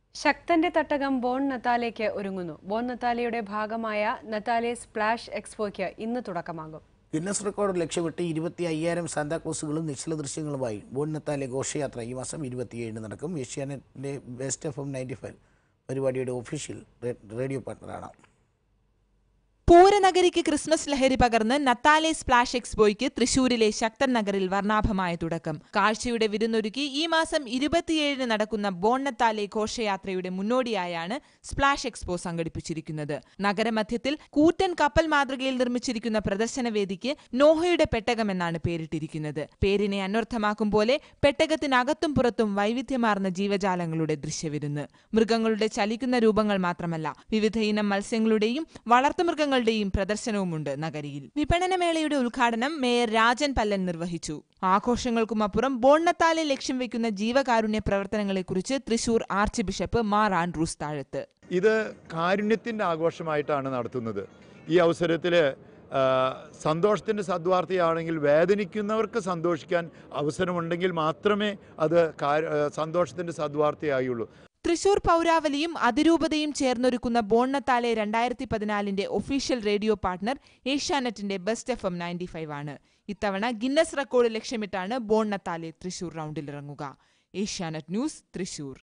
ശക്തന്റെ തട്ടകം bone നത്താലയ്ക്ക് ഒരുങ്ങുന്നു bone നത്താലയുടെ ഭാഗമായ നത്താലെ splash എക്സ്പോയ്ക്ക് ഇന്ന് തുടക്കമാകും ഗിന്നസ് റെക്കോർഡ് ലക്ഷ്യമിട്ട് ഇരുപത്തി അയ്യായിരം സാന്താക്ലോസുകളും നിശ്ചല ദൃശ്യങ്ങളുമായി ബോൺനത്താലെ ഘോഷയാത്ര ഈ മാസം ഇരുപത്തിയേഴിന് നടക്കും ഏഷ്യാനെറ്റിൻ്റെ best F M ninety five പരിപാടിയുടെ ഒഫീഷ്യൽ റേഡിയോ പാർട്ണറാണ് പൂരനഗരിക്ക് ക്രിസ്മസ് ലഹരി പകർന്ന് നത്താലെ സ്പ്ലാഷ് എക്സ്പോയ്ക്ക് തൃശൂരിലെ ശക്തൻ നഗറിൽ വർണ്ണാഭമായ തുടക്കം കാഴ്ചയുടെ വിരുന്നൊരുക്കി ഈ മാസം ഇരുപത്തിയേഴിന് നടക്കുന്ന ബോണ്ണത്താലെ ഘോഷയാത്രയുടെ മുന്നോടിയായാണ് സ്പ്ലാഷ് എക്സ്പോ സംഘടിപ്പിച്ചിരിക്കുന്നത് നഗരമധ്യത്തിൽ കൂറ്റൻ കപ്പൽ മാതൃകയിൽ നിർമ്മിച്ചിരിക്കുന്ന പ്രദർശനവേദിക്ക് നോഹയുടെ പെട്ടകമെന്നാണ് പേരിട്ടിരിക്കുന്നത് പേരിനെ അന്വർത്ഥമാക്കും പോലെ പെട്ടകത്തിനകത്തും പുറത്തും വൈവിധ്യമാർന്ന ജീവജാലങ്ങളുടെ ദൃശ്യവിരുന്ന് മൃഗങ്ങളുടെ ചലിക്കുന്ന രൂപങ്ങൾ മാത്രമല്ല വിവിധ ഇനം മത്സ്യങ്ങളുടെയും വളർത്തുമൃഗങ്ങളുടെയും പ്രദർശനവുമുണ്ട് നഗരിയിൽ വിപണനമേളയുടെ ഉദ്ഘാടനം മേയർ രാജൻ പല്ലൻ നിർവഹിച്ചു ആഘോഷങ്ങൾക്കുമപ്പുറം ബോണ്ണത്താലെ ലക്ഷ്യം വെക്കുന്ന ജീവകാരുണ്യ പ്രവർത്തനങ്ങളെക്കുറിച്ച് Thrissur archbishop Mar Andrews Thazhath ഇത് കാരുണ്യത്തിൻ്റെ ആഘോഷമായിട്ടാണ് നടത്തുന്നത് ഈ അവസരത്തിൽ സന്തോഷത്തിൻ്റെ സദ്വാർത്തയാണെങ്കിൽ വേദനിക്കുന്നവർക്ക് സന്തോഷിക്കാൻ അവസരമുണ്ടെങ്കിൽ മാത്രമേ അത് സന്തോഷത്തിൻ്റെ സദ്വാർത്തയായുള്ളൂ തൃശൂർ പൗരാവലിയും അതിരൂപതയും ചേർന്നൊരുക്കുന്ന ബോണ്ണത്താലെ രണ്ടായിരത്തി പതിനാലിന്റെ ഒഫീഷ്യൽ റേഡിയോ പാർട്ണർ ഏഷ്യാനെറ്റിന്റെ best F M ninety five ആണ് ഇത്തവണ ഗിന്നസ് റെക്കോർഡ് ലക്ഷ്യമിട്ടാണ് ബോണ്ണത്താലെ തൃശൂർ റൗണ്ടിലിറങ്ങുക ഏഷ്യാനെറ്റ് ന്യൂസ് തൃശൂർ